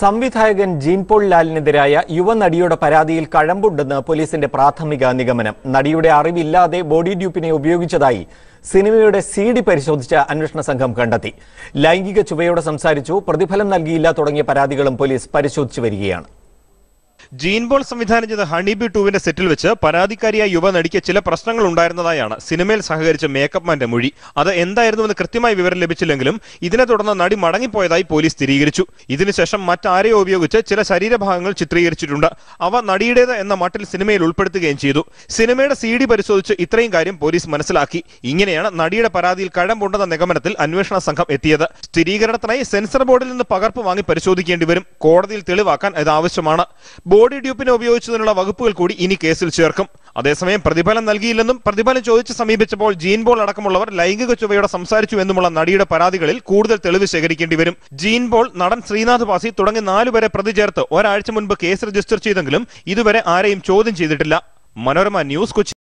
സംവിധായകൻ gene Paul ലാലിനെതിരായ യുവനടിയുടെ പരാതിയിൽ കഴമ്പുണ്ടെന്ന് പോലീസിന്റെ പ്രാഥമിക നിഗമനം നടിയുടെ അറിവില്ലാതെ ബോഡി ഡ്യൂപ്പിനെ ഉപയോഗിച്ചതായി സിനിമയുടെ സി ഡി പരിശോധിച്ച അന്വേഷണ സംഘം കണ്ടെത്തി ലൈംഗിക ചുവയോടെ സംസാരിച്ചു പ്രതിഫലം നൽകിയില്ല തുടങ്ങിയ പരാതികളും പോലീസ് പരിശോധിച്ചു വരികയാണ് ജീൻ ബോൾ സംവിധാനം ചെയ്ത ഹണിബി ടൂവിന്റെ സെറ്റിൽ വെച്ച് പരാതിക്കാരിയായ യുവ നടിക്ക് ചില പ്രശ്നങ്ങൾ ഉണ്ടായിരുന്നതായാണ് സിനിമയിൽ സഹകരിച്ച മേക്കപ്പ് മാന്റെ മൊഴി അത് എന്തായിരുന്നുവെന്ന് കൃത്യമായി വിവരം ലഭിച്ചില്ലെങ്കിലും ഇതിനെ തുടർന്ന് നടി മടങ്ങിപ്പോയതായി പോലീസ് സ്ഥിരീകരിച്ചു ഇതിനുശേഷം മറ്റാരെയോ ഉപയോഗിച്ച് ചില ശരീരഭാഗങ്ങൾ ചിത്രീകരിച്ചിട്ടുണ്ട് അവ നടിയുടേത് എന്ന മട്ടിൽ സിനിമയിൽ ഉൾപ്പെടുത്തുകയും ചെയ്തു സിനിമയുടെ സി ഡി പരിശോധിച്ച് ഇത്രയും കാര്യം പോലീസ് മനസ്സിലാക്കി ഇങ്ങനെയാണ് നടിയുടെ പരാതിയിൽ കഴമ്പുണ്ടെന്ന നിഗമനത്തിൽ അന്വേഷണ സംഘം എത്തിയത് സ്ഥിരീകരണത്തിനായി സെൻസർ ബോർഡിൽ നിന്ന് പകർപ്പ് വാങ്ങി പരിശോധിക്കേണ്ടി വരും കോടതിയിൽ തെളിവാക്കാൻ ഇത് ആവശ്യമാണ് ബോഡി ഡ്യൂപ്പിനെ ഉപയോഗിച്ചതിനുള്ള വകുപ്പുകൾ കൂടി ഇനി കേസിൽ ചേർക്കും അതേസമയം പ്രതിഫലം നൽകിയില്ലെന്നും പ്രതിഫലം ചോദിച്ച് സമീപിച്ചപ്പോൾ ജീൻ ബോൾ അടക്കമുള്ളവർ ലൈംഗിക ചുവയോടെ സംസാരിച്ചു എന്നുമുള്ള നടിയുടെ പരാതികളിൽ കൂടുതൽ തെളിവ് ശേഖരിക്കേണ്ടി വരും ജീൻ ബോൾ നടൻ ശ്രീനാഥ് വാസി തുടങ്ങി നാലുപേരെ പ്രതി ചേർത്ത് ഒരാഴ്ച മുൻപ് കേസ് രജിസ്റ്റർ ചെയ്തെങ്കിലും ഇതുവരെ ആരെയും ചോദ്യം ചെയ്തിട്ടില്ല മനോരമ ന്യൂസ് കൊച്ചി